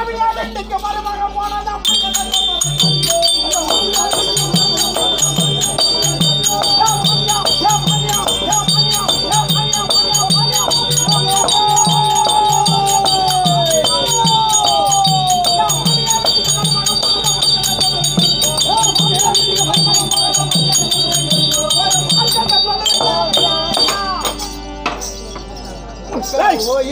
மாமியா வீட்டுக்கு மருமக போனதா ஓய்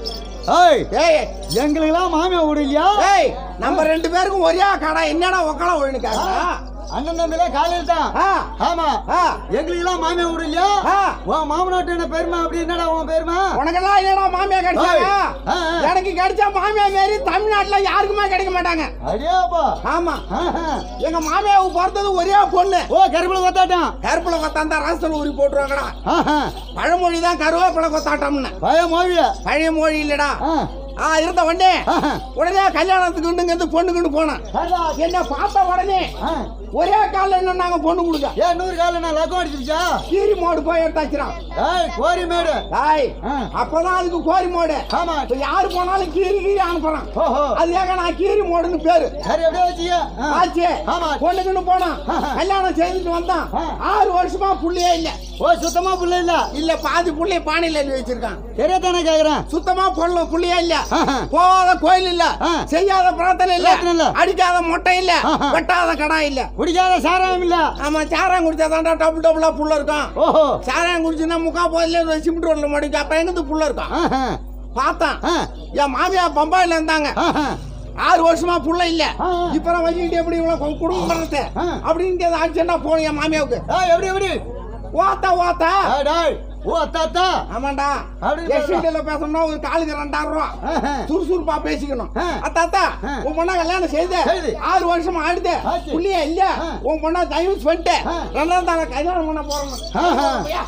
ஏய் ஏய் எங்களுக்கெல்லாம் மாமியா வீடு இல்லையா ஏய் நம்ம ரெண்டு பேருக்கும் ஒரே கடை என்னடா உக்கால ஒழுங்காங்க அண்ணன் தம்பில காலையில் தான் ஆ ஆமா ஆ எங்களுக்கெல்லாம் மாமியா வீடு இல்லையா ஆ உன் மாமனாட்டு என்ன பெருமை அப்படி என்னடா உன் பெருமை உனக்கெல்லாம் என்னடா மாமியா கிடைச்சாங்க ஏய், ஆ, ஆ. எனக்கு கிடைச்ச மாமியா மாரி தமிழ்நாட்டுல யாருக்குமே கிடைக்க மாட்டாங்க அடியாப்பா ஆமா ஆஹா. எங்க மாமியாவுக்கு பிறந்தது ஒரே பொண்ணு ஓ கருப்புல கொத்தாட்டம் கருப்புல கொத்தாந்தா ரசத்துல ஊறி போட்டுருவாங்கடா ஆஹா. பழமொழி தான் கருவேப்பிலை கொத்தாட்டம்னு பய மோவிய பழைய மொழி இல்லடா ஆ. ஆ இருந்த உடனே ஆஹா. உடனே கல்யாணத்துக்கு இருந்து பொண்ணுக்குன்னு போனேன் சரிடா. என்ன பார்த்த உடனே ஆ. ஒரே காலில் என்ன நாங்க பொண்ணு கொடுக்க ஏன் நூறு கால நான் லக்கம் அடிச்சிருச்சா கீரி மோடு போய் எடுத்தாச்சுறான் ஏய் கோரி மேடு தாய் ஆ. அப்பதான் அதுக்கு கோரி மோடு ஆமா இப்ப யாரு போனாலும் கீரி கீரி அனுப்புறான் ஓஹோ அதுக்காக நான் கீரி மோடுன்னு பேரு சரி அப்படியே வச்சியா ஆச்சு ஆமா பொண்ணுக்குன்னு போனான் ஆஹா. கல்யாணம் செய்துட்டு வந்தான் ஆ. ஆறு வருஷமா புள்ளியே இல்ல ஓ சுத்தமா புள்ள இல்ல இல்ல பாதி புள்ளைய பானையில எழுதி வச்சிருக்கான் தெரியாதானே கேக்குறேன் சுத்தமா பொருள் புள்ளியே இல்ல ஆஹா. போகாத கோயில் இல்ல ஆ. செய்யாத பிரார்த்தனை இல்ல பிரார்த்தனை இல்ல. அடிக்காத மொட்டை இல்ல ஆஹா. வெட்டாத கடா இல்ல குடிக்காத சாராயம் இல்ல ஆமா சாராயம் குடிச்சாதான்டா டபுள் டபுளா புள்ள இருக்கும் ஓஹோ சாராயம் குடிச்சுன்னா முக்கா போதில சிமெண்ட் ரோட்ல மடிக்கும் அப்ப எங்க புள்ள இருக்கும் ஆஹா. பார்த்தான் ஆ. என் மாமியா பம்பாயில இருந்தாங்க ஆஹா. ஆறு வருஷமா புள்ள இல்ல ஆ. இப்ப நான் வச்சுக்கிட்டு எப்படி இவ்வளவு கு- குடும்பம் பண்றது ஆ. அப்படின்னு ஆச்சுன்னா போன என் மாமியாவுக்கு ஏய் எப்படி எப்படி ஓத்தா ஓத்தா ஏய், டேய் ஓ தாத்தா ஆமாண்டா அப்படி சொல்றா. எஸ்டில பேசணும்னா ஒரு காலுக்கு ரெண்டாயிரம் ரூபா ஆஹா. சுறுசுறுப்பா பேசிக்கணும் ஆ. அத்தாத்தா ஆ. உன் பொண்ணா கல்யாணம் செய்து செய்து. ஆறு வருஷம் ஆடுது ஆச்சு. புள்ளியா இல்ல ஆ. உன் பொண்ணா டைவர்ஸ் பண்ணிட்டு ஆ. ரெண்டாம் தான கல்யாணம் பண்ண போறோம் ஆஹா. ஐயா.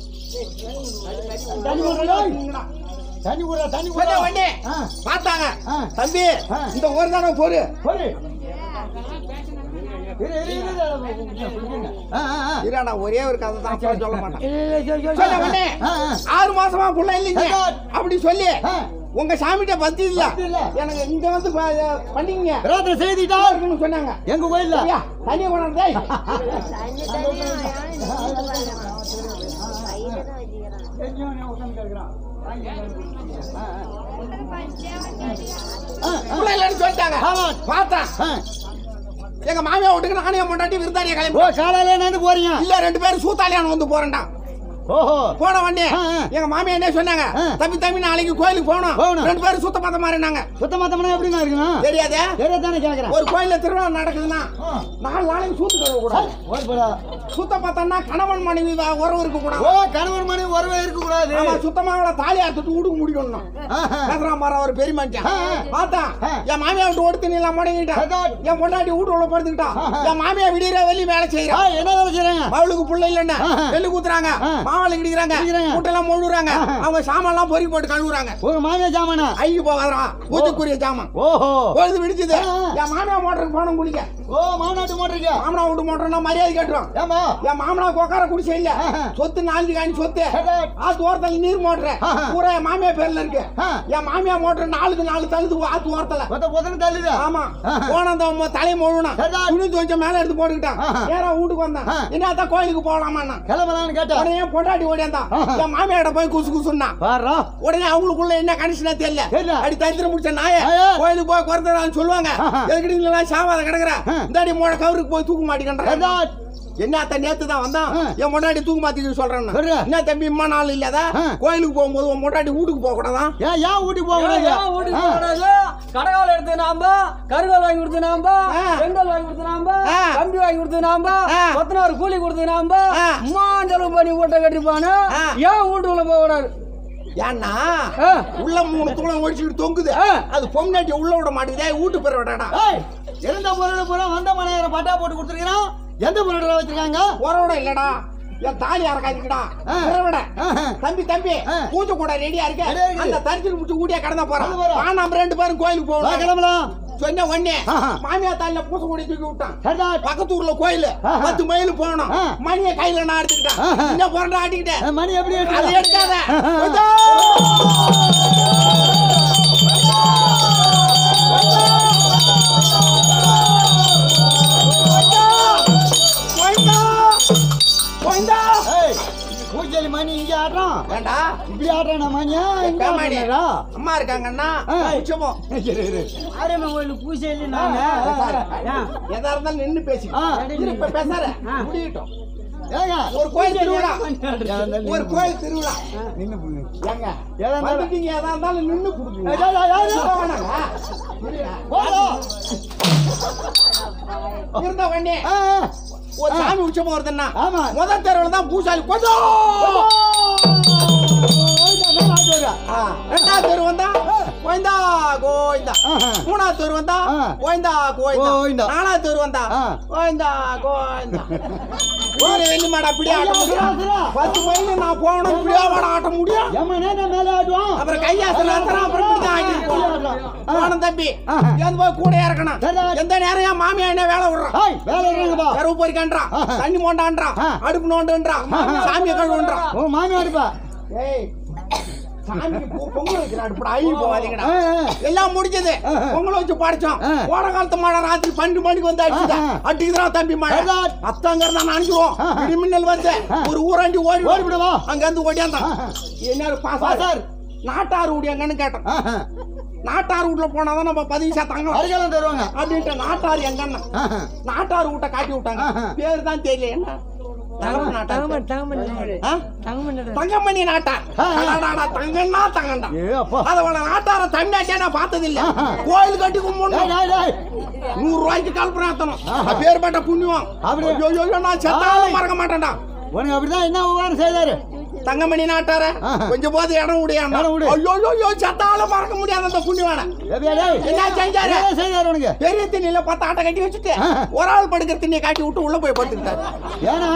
தண்ணி குடுறா, டேய். தண்ணி குடுறா, தண்ணி சொன்ன குடுறா. உடனே ஆ. பார்த்தாங்க ஆ. தம்பி ஆ. இந்த ஒரு தானே பொறு போடு. இரு, இரு, இரு, இரு, இரு. ஆ, ஆ, ஆ. இருடா ஒரே ஒரு கதை தான் அப்புறம் சொல்ல மாட்டேன் இரு, இரு, இரு, இரு, சொன்ன உடனே ஆ, ஆ. ஆறு மாசமா புள்ள இல்லைங்க ஐயா. அப்படி சொல்லி ஆ. உங்க சாமிகிட்ட பத்தி இல்ல பக்தி இல்ல. எனக்கு இங்க வந்து ப- பண்ணீங்க பிரார்த்தனை செய்துட்டா இருக்குன்னு சொன்னாங்க எங்க கோயில்ல ஐயா தண்ணி கொண்டாந்து டேய். புள்ள இல்லைன்னு சொல்லிட்டாங்க ஆமா. பார்த்தேன் ஆ. எங்க மாமியா வீட்டுக்கு நானே பொண்டாட்டி விருந்தாளிய ஓ கிளம்பி காலையில நடந்து போறீங்க இல்ல ரெண்டு பேரும் சூத்தாலியான வந்து போறேன்டா ஓஹோ போன உடனே ஆ, ஆ. எங்க மாமியா என்ன சொன்னாங்க ஆ. தம்பி தம்பி நாளைக்கு கோயிலுக்கு போகணும் போகணும். ரெண்டு பேரும் சுத்த பார்த்த மாதிரினாங்க சுத்தமாத்தம்னா எப்படிண்ணா இருக்கணும் தெரியாதே தெரியாதானே கேக்குறேன் ஒரு கோயில்ல திருவிழா நடக்குதுன்னா ஆ. நாலு நாளைக்கு சூத்து கழுவ கூடாது ஓடி போடா. சுத்த பார்த்தோம்னா கணவன் மனைவி வ- உறவு இருக்க ஓ கூடாது கணவன் மனைவி உறவே இருக்க கூடாது ஆமா சுத்தமா அவளை தாலி அறுத்துட்டு வீட்டுக்கு முடிக்கணும் ஆஹா. பேசுறான் பாரு அவர் பெரிய மனுஷன் ஆ, ஆ. பார்த்தா ஆ. என் மாமியா விட்டு ஓடுத்து நீ எல்லாம் முடங்கிட்டான் அதான். என் பொண்டாட்டி வீட்டு உள்ள படுத்துக்கிட்டான் ஆஹா. என் மாமியா விடியற வெளி வேலை ஆ, செய்யறான் என்ன வேலை செய்றாங்க அவளுக்கு புள்ள இல்லைன்னா ஆஹா. வெள்ளி குத்துறாங்க ஆ. மாவளை கிடிக்கிறாங்க கிடிக்கிறாங்க. கூட்டெல்லாம் மொழுறாங்க ஆஹா. அவங்க சாமான்லாம் பொறி போட்டு கழுவுறாங்க உங்க மாமியா ஜாமானா ஐயோ போகாதான் பூஜைக்குரிய ஜாமான் ஓஹோ பொழுது விடிச்சது ஆ, ஆ. என் மாமியா மோட்டருக்கு போனோம் குளிக்க ஓ மாநாட்டு மாட்டுறீங்க மாமனா வீட்டு மோட்டர்னா மரியாதை கேட்டுரும் ஏமா என் மாமனா கொக்கார குடிசை இல்ல ஆஹா. சொத்து நாலு காணி சொத்து சரி. ஆத்து ஓரத்துல நீர் மோட்டர் ஆஹா. பூரா என் மாமியா பேர்ல இருக்கு ஆ. என் மாமியா மோட்டர் நாலுக்கு நாலு தழுது ஆத்து ஓரத்துல கொத்த கொத்தன தள்ளுது ஆமா ஆஹா. போன அந்த ம- தலையை மொழுனா சரி. துணி துவைச்ச மேல எடுத்து போட்டுக்கிட்டான் ஆஹா. நேரா வீட்டுக்கு வந்தான் ஆ. என்னத்தான் கோயிலுக்கு போகலாமா கிளம்பலான்னு கேட்டா உடனே என் பொண்டாட்டி ஓடியாந்தான் ஆஹா. என் மாமியாட போய் குசு குசுன்னா பாரா உடனே அவங்களுக்குள்ள என்ன கண்டிஷனா தெரியல தெரியல. அடி தந்திரம் முடிச்ச நாய ஆயா. கோயிலுக்கு போய் குறைந்தான்னு சொல்லுவாங்க ஆஹா. எதுக்கிட்டீங்களா சாவாத கிடக்குற ஆ. இந்த அடி மோட கவருக்கு போய் தூக்க மாட்டேங்கிற சர்தார் என்ன அத்த நேத்து தான் வந்தான் ஆ. என் முன்னாடி தூக்கு மாத்திட்டு சொல்றேன் சொல்றா. என்ன தம்பி இம்மா நாள் இல்லாத ஆ. கோயிலுக்கு போகும்போது உன் முன்னாடி வீட்டுக்கு போக கூடாதான் ஏன் ஏன் ஊட்டி போக ஏன் கூடாது ஏன் வீட்டுக்கு ஆ. போகக்கூடாது? கடகால் எடுத்து நாம்ப கருகால் வாங்கி கொடுத்து நாம்ப ஆ. செங்கல் வாங்கி கொடுத்து நாம்ப ஆ. கம்பி வாங்கி கொடுத்து நாம்ப ஆ. கொத்தனார் கூலி கொடுத்து நாம்ப ஆ. மாஞ்சலம் பண்ணி வீட்டை கட்டிப்பானு ஆ. ஏன் வீட்டுக்குள்ள போக கூடாது ஏன்னா ஆ. உள்ள மூணு தூளம் ஒழிச்சுட்டு தொங்குது ஆ. அது பொம்னாட்டி உள்ள விட மாட்டேங்குதே வீட்டு பேர் விடாடா ஏய் இருந்த பொருள் பூரா வந்த மனையரை பட்டா போட்டு கொடுத்துருக்கிறான் எந்த பொருள் வச்சிருக்காங்க உறவிட இல்லடா என் தாலி அறக்காதுக்குடா ஆ. உறவிட ஆஹா. தம்பி தம்பி ஆ. பூஜை கூட ரெடியா இருக்கு ரெடியா இருக்குது. அந்த தரிசனம் முடிச்சு ஊட்டியா கடந்த போறோம் கடந்து போறோம். வா நம்ம ரெண்டு பேரும் கோயிலுக்கு வா போகணும் கிளம்பலாம் சொன்ன உடனே ஆஹா. மாமியா தாலில பூசை கூடி தூக்கி விட்டான் சர்தார் பக்கத்து ஊர்ல கோயில் ஆஹா. பத்து மைல் போகணும் ஆ. மணியை கையில நான் எடுத்துக்கிட்டேன் ஆஹா. என்ன போறா ஆட்டிக்கிட்டேன் ஏய், மணி எப்படி அதை எடுத்துக்கலாம்? எடுக்காத ஆஹா. கொஞ்சம். கொஞ்சம். ஏண்டா இப்படி ஆடுறானா மானியா இங்க பேமாடி. ஆடுறாரா அம்மா இருக்காங்கன்னா ஆ. உச்சமோ இரு, இரு. ஆரியம்மன் கோயில் பூஜை இல்லை ஆ, நாங்க பேசாத. ஏன்? எதா இருந்தாலும் நின்னு பேசி ஆ. இரு, இப்ப பேசாத ஆ. முடியட்டும் ஏங்க ஒரு கோயில் திருவிழா ஏதா இருந்தாலும் ஒரு கோயில் திருவிழா நின்னு போங்க. ஏங்க எதா இருந்தாலும் வந்துட்டீங்க எதா இருந்தாலும் நின்னு குடுப்பீங்க ஏய், ஏய், ஏய், ஏய். சொல்ல வேணாங்க. இருடா. போதும். இருந்த உடனே ஆ, ஆ. ஒரு ஆ. சாமி உச்சமா வருதுன்னா ஆமா. முதல் தெருவுல தான் பூசாலி கொஞ்சம் ஓய்டா, மேல ஆட்டு வருடா. ஆ, ரெண்டாவது தெரு வந்தா கோயந்தா கோயந்தா ஆஹா. மூணாவது தெரு வந்தா ஆ. கோயந்தா கோயந்தா கோயந்தா. நாலாவது தெரு வந்தா ஆ. கோயந்தா கோயந்தா ஒரு வெள்ளி மாடா அப்படியே ஆட்ட ஐயா, முடியும் சிரா, சிரா. பத்து மைல் நான் போகணும் இப்படியே மாட ஆட்ட முடியும் ஏம்மா, நேரா மேல ஆட்டுவான். அப்புறம் கையாசல அப்புறம் இப்படி தான் ஆட்டிட்டு போகணும் ஆ. போனோம் தம்பி ஆஹா. ஏந்து போய் கூட இறக்கணும் சரி. எந்த நேரம் என் மாமியா என்ன வேலை விடுறான் ஏய், வேலை இருக்குங்கப்பா. கருவு பொறிக்கான்றான் ஆஹா. தண்ணி மோண்டான்றான் ஆ. அடுப்பு நோண்டுன்றான் ஆஹா. சாமியை கழுவுன்றான் உன் மாமியார் இருப்பா. ஏய் சாமிக்கு பூ- பொங்கல் வைக்கிறான் இப்படி அழுகி போகாதீங்கடா ஆ, ஆ. எல்லாம் முடிஞ்சது ஆஹா. பொங்கல் வச்சு படிச்சோம் ஆ. கோடை காலத்து மழை ராத்திரி பன்னெண்டு மணிக்கு வந்து அடிச்சுதா ஆஹா. அடிக்குதுடா தம்பி மழை அதான். அத்தங்கிறதா நினைச்சிருவோம் ஆஹா. இடி மின்னல் வந்து ஆ. ஒரு ஊராண்டி ஓடி ஓடி விடுவா. அங்க இருந்து ஓடியாந்தான் ஆஹா. என்ன பாசார் பாசார். நாட்டார் ஊடியாங்கன்னு கேட்டேன் ஆஹா. நாட்டார் வீட்டுல போனாதான் நம்ம பதிவு சேர்த்தாங்க அடிக்கலாம் தருவாங்க அப்படின்ட்டு நாட்டார் எங்க அண்ணன் ஆஹா. நாட்டார் வீட்டை காட்டி விட்டாங்க ஆஹா. பேர் தான் தெரியல என்ன தங்கமணி நாட்டார் தங்கமணி தங்கமணி ஆ? தங்கமணி தங்கமணி நாட்டார் ஆ. அடாடாடா, தங்கண்ணா தங்கண்டா ஏ அப்பா அதோட நாட்டார தமிழ்நாட்டே நான் பார்த்ததில்ல ஆஹா. கோயில் கட்டி டேய், கும்பிடணும் டேய், டேய். நூறு ரூபாய்க்கு கல்பனாத்தணும் ஆஹா. பேர்பட்ட புண்ணியம் அப்படியா? ஐயோ, ஐயோ, நான் செத்தாலும் ஆய். மறக்க மாட்டேன்டா உனக்கு அப்படிதான் என்ன உபகாரம் செய்தாரு தங்கமணி நாட்டார ஆஹா. கொஞ்சம் போது இடம் விடியாண்டா இடம் விடு. ஐயோ ஐயோ, ஐயோ செத்தாலும் மறக்க முடியாத அந்த புண்ணியவான ஏபியா, டேய். என்ன செஞ்சாரு? என்ன செய்தாரு உனக்கு பெரிய திண்ணில பத்து ஆட்டை கட்டி வச்சுட்டு ஆஹா. ஒரு ஆள் படுக்கிற திண்ணியை காட்டி விட்டு உள்ள போய் படுத்துக்கிட்டாரு ஏன்னா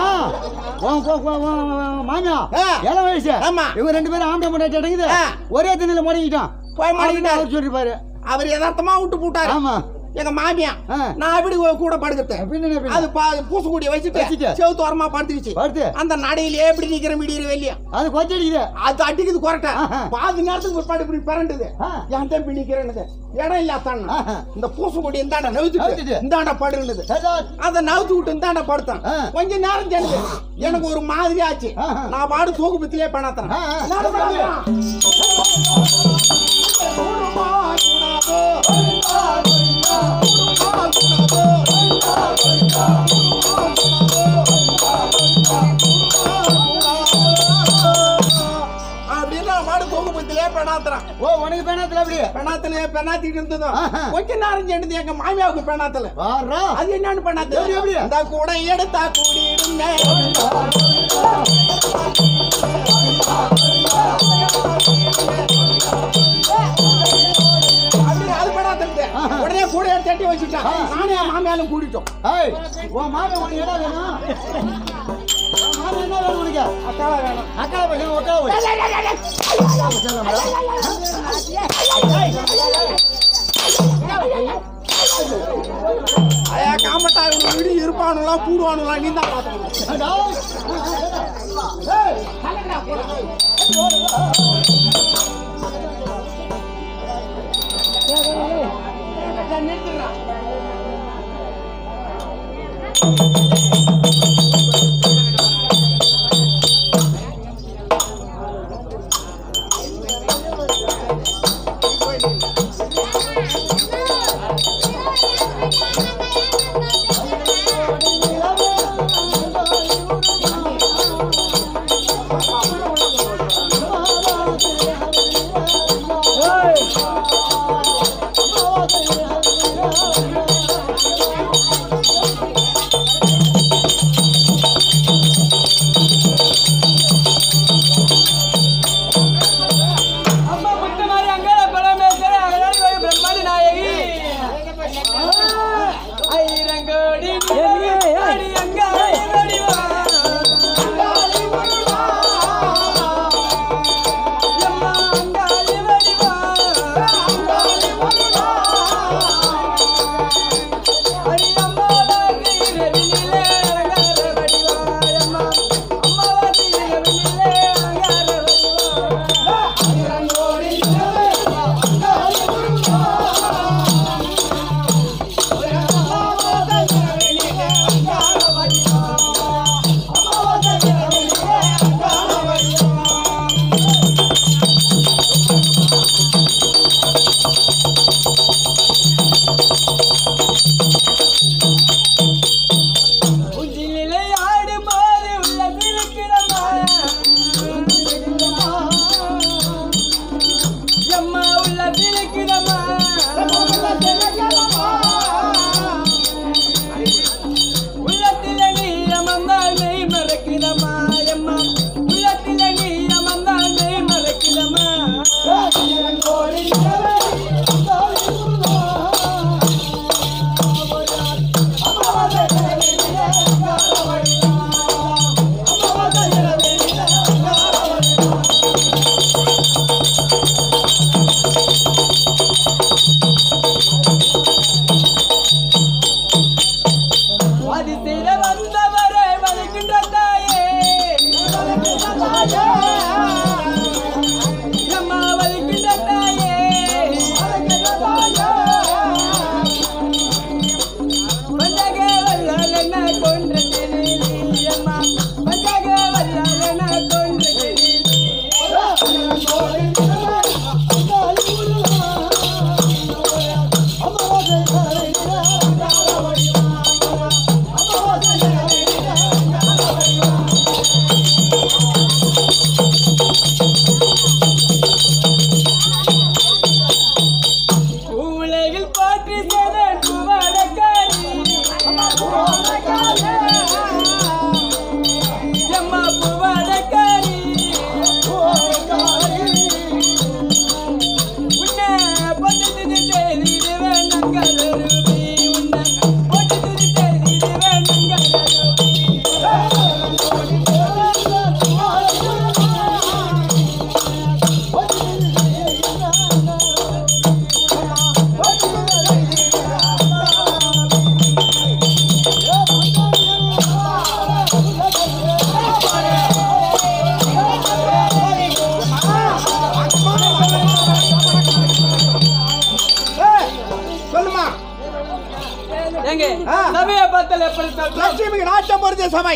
உன் கொ- கொ- உன் மாமியா ஆ. ஏழை வயசு ஆமா. இவங்க ரெண்டு பேரும் ஆம்பளை முன்னாடி அடங்குது ஆ. ஒரே திண்ணில முடங்கிட்டான் போய் மாட்டிக்கிட்டாரு அவர் சொல்லிருப்பாரு அவர் யதார்த்தமா விட்டு போட்டாரு ஆமா எங்க மாமியா ஆ. நான் எப்படி கூட படுக்கிறது பின்ன என்ன பின்ன? அது பா- பூசக்கூடிய வச்சுட்டு வச்சுட்டு. செவுத்து ஓரமா படுத்துக்கிச்சு படுத்து அந்த நடையிலே எப்படி நிக்கிற மிடிக்கிற வெளியா அது கொச்சடிக்குது அது அடிக்குது குரட்ட ஆஹா. பாதி நேரத்துக்கு பிற்பாடு இப்படி பிறண்டுது ஆ. என் தம்பி நிக்கிறேன்னு இடம் இல்லாதான் ஆஹா. இந்த பூசக்கூடிய இந்தாண்ட நவுத்துட்டு நவுத்திட்டு. இந்தாண்ட படுன்னுது சரிதான். அதை நவுத்து விட்டு இந்தாண்ட படுத்தான் ஆ. கொஞ்ச நேரம் தெரிஞ்சு எனக்கு ஒரு மாதிரி ஆச்சு ஆஹா. நான் பாடு தூக்கு பத்திலே பண்ணாத்தேன் ஆ, ஆ. அப்படின்னு நான் பாடு தூக்கு பத்திலே பெணாத்துறான் ஓ உனக்கு பேனத்துல அப்படி பெணாத்துல பெணாத்திட்டு இருந்ததும் ஆஹா. கொஞ்ச நேரம் சென்று எங்க மாமியாவுக்கு பெணாத்துல வாரா அது என்னன்னு பண்ணாது எப்படி, எப்படி? இந்த கூட எடுத்தா கூடிடுங்க அப்படி அது பண்ணாதுன்ட்டு. ஆஹா. உடனே கூட எடுத்து தட்டி வச்சுட்டான் நானே என் மாமியாலும் கூட்டிட்டோம் ஏய் உன் மாமன் உனக்கு என்ன வேணும் உன் மாமன் என்ன வேணும் உனக்கு அக்காவை வேணும் அக்காவை பசங்க ஒக்காவை போய் ஐயா காமட்டா இவங்க வீடு இருப்பானுங்களா கூடுவானுங்களா நீ தான் பார்த்துக்கணும் ஏய், தலைங்கடா, போடா. ஏய், நிறுத்துடா. எங்க ஆ. சபையை பார்த்தால் எப்படி சொல்றோம் லட்சுமிக்கு நாட்டம் பொறுத்த சபை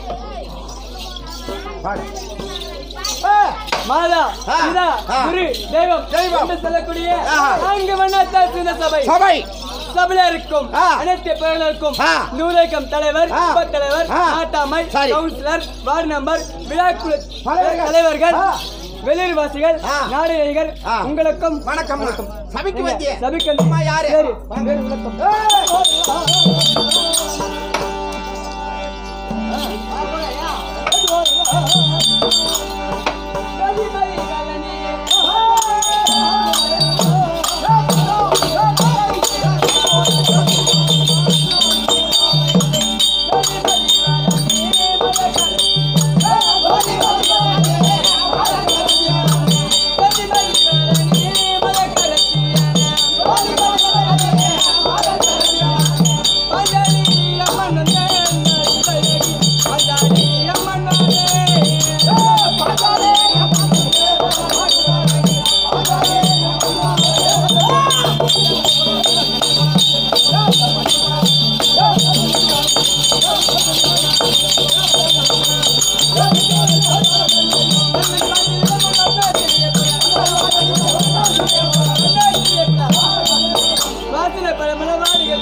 பாடு. ஆ, மாதா ஆ. பிதா ஆ. குரு தெய்வம் தெய்வம். என்று சொல்லக்கூடிய ஆஹா. நான்கு வண்ணத்தால் சேர்ந்த சபை சபை சபையில இருக்கும் ஆ. அனைத்து பேர்களுக்கும் ஆ. நூலகம் தலைவர் ஆ. உப தலைவர் ஆ. நாட்டாமை சரி. கவுன்சிலர் வார்டு நம்பர் விழாக்குழு தலைவர்கள். தலைவர்கள் ஆ. வெளியூர்வாசிகள் ஆ. நாடகர்கள் ஆ. உங்களுக்கும் வணக்கம் வணக்கம் சபைக்கு வந்திய சபைக்கு அம்மா யாரு சரி. வேறு விளக்கம். வாசனை பரமல வாடிகள்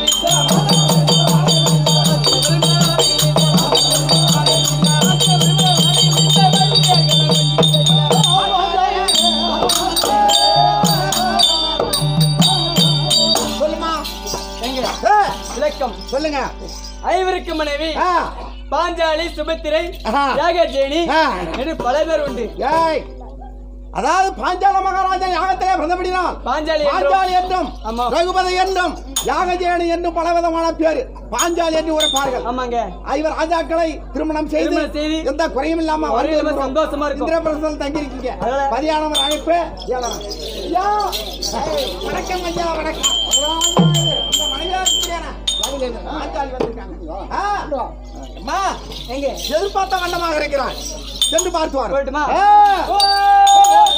சொல்லுமா எங்க ஆ, விளக்கம் சொல்லுங்க ஐவருக்கு மனைவி ஆ, பாஞ்சாலி சுபத்திரை ஆஹா. யாகஜேனி ஆ. என்று பல பேர் உண்டு ஏய் அதாவது பாஞ்சால மகாராஜா யாகத்திலே பிறந்தபடினால் பாஞ்சாலி என்றும் பாஞ்சாலி என்றும் ஆமா. ரகுபதி என்றும் யாகஜேனி என்றும் பலவிதமான பேரு பாஞ்சாலி என்று உரைப்பார்கள் ஆமாங்க ஐவர் ராஜாக்களை திருமணம் செய்து திருமணம் செய்து எந்த குறையும் இல்லாம ஒரே வாழ்ந்து ரொம்ப இருக்கிறோம். சந்தோஷமா இருக்கும். இந்திரபிரசத்தில் தங்கி இருக்கீங்க அதனால- மதியானம் ஒரு அழைப்பு ஏழரை. ஐயா, ஏய், வணக்கம் ஐயா வணக்கம் இந்த மனைவியார் இருக்கிறானா? யாகஜேனி, பாஞ்சாலி வந்திருக்காங்க. ஆ, அம்மா, எங்க எதிர்பார்த்த வண்ணமாக இருக்கிறான் சென்று பார்த்து வாரு. போகட்டுமா? ஆ.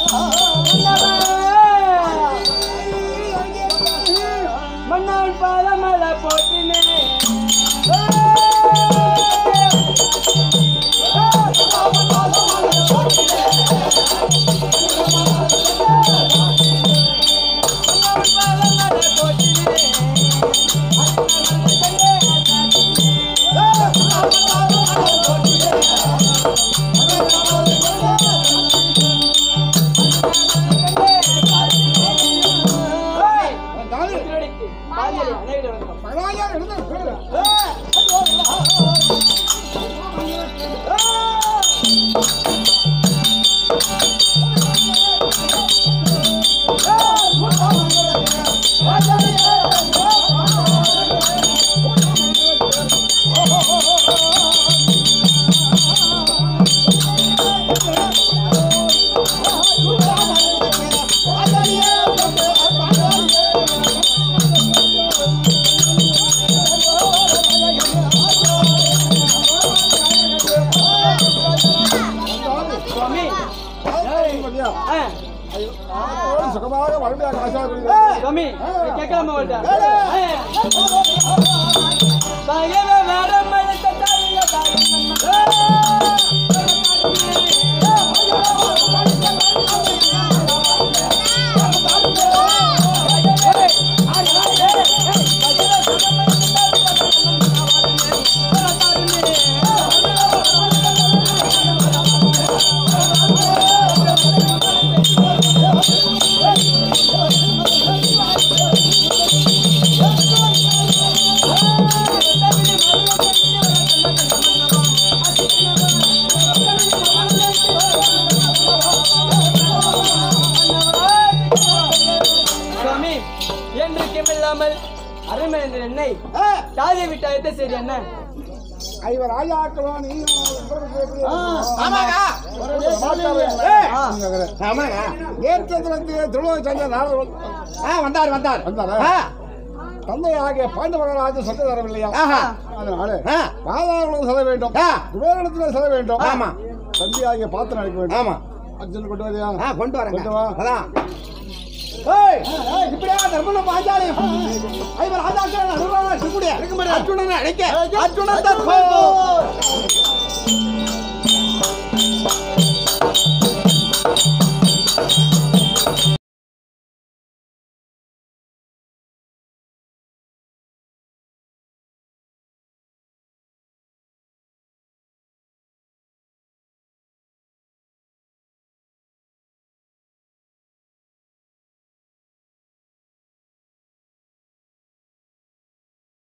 மன்னாள் பாலமல போட்டினே பாஞ்சாலி அனைவரும் வணக்கம். சுவாமி ஆ, சுகமாக வறுமையாக ஆசாக சுவாமி இதை கேட்கலாமா அவள்கிட்ட? பகைவ வரம் அழைத்த தாயில தாயின் சுவாமி என்றைக்கும் இல்லாமல் அருமையந்த என்னை தாயை விட்டாயத்தை சரி என்ன ஐவர் ராஜாக்களும் நீங்களும் ஆமாங்க ஏய், ஆ. ஆமாங்க ஏற்றத்திலிருந்து திருவள்ளுவர் சந்திர நாரதர் ஆ வந்தார் வந்தார் வந்தாரா? ஆ, தந்தையாகிய பாண்டவராஜ சொந்த தரவில்லையா ஆஹா. அதனால ஆ, பாதாளங்களுக்கு செல்ல வேண்டும் ஆ. குபேரனத்தில் செல்ல வேண்டும் ஆமா. தம்பியாகிய பாத்திரம் அழைக்க வேண்டும் ஆமா அர்ஜுன் கொண்டு வரியா ஆ கொண்டு வரேங்க கொண்டு வா. அதான் ஏய், இப்படியா தர்மனும் பாஞ்சாலியும் ஐவர் ராஜாக்கள் அனுபவம் இருக்கக்கூடிய அர்ஜுனனை அழைக்க அர்ஜுனன் தற்போ